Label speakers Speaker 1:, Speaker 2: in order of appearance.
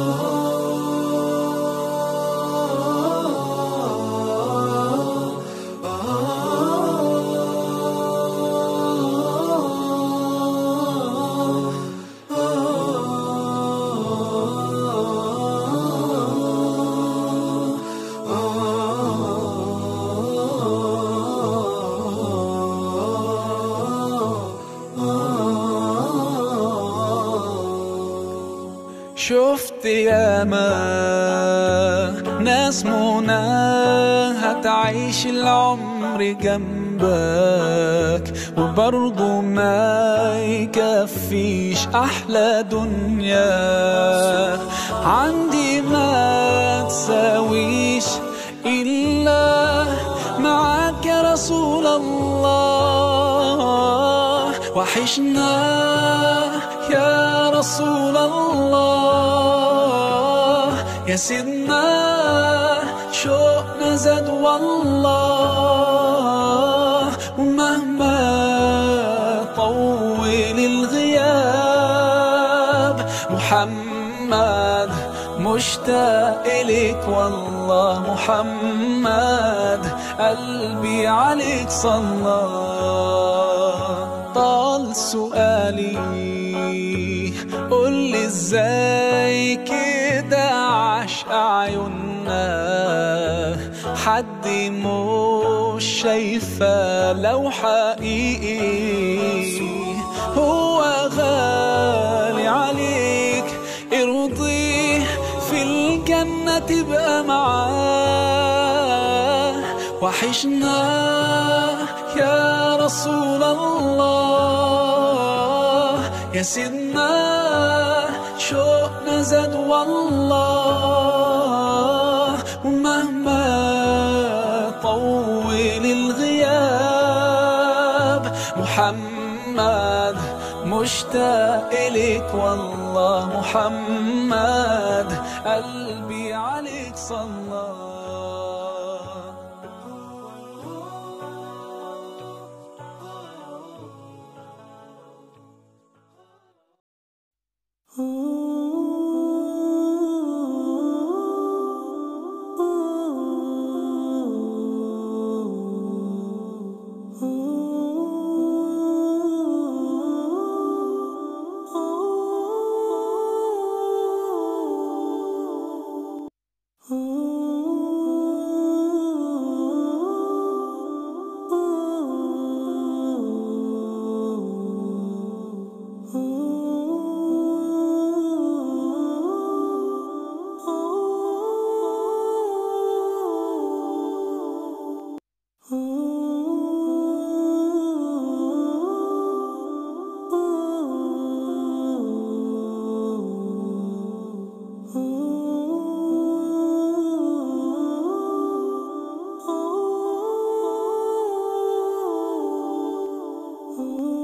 Speaker 1: شفت ياما ناس مناها تعيش العمر جنبك وبرضه ما يكفيش أحلى دنيا عندي ما تساويش إلا معاك يا رسول الله وحشنا يا رسول الله يا سيدنا شوقنا زاد والله ومهما طول الغياب محمد مشتاق إليك والله محمد قلبي عليك صلى طال سؤالي قول لي ازاي كده عاش عيوننا حد مش شايفة لو حقيقي هو غالي عليك ارضيه في الجنة تبقى معاه وحشنا يا رسول الله يا سيدنا شوقنا زاد والله ومهما طول الغياب محمد مشتاق إليك والله محمد قلبي عليك صلى Ooh.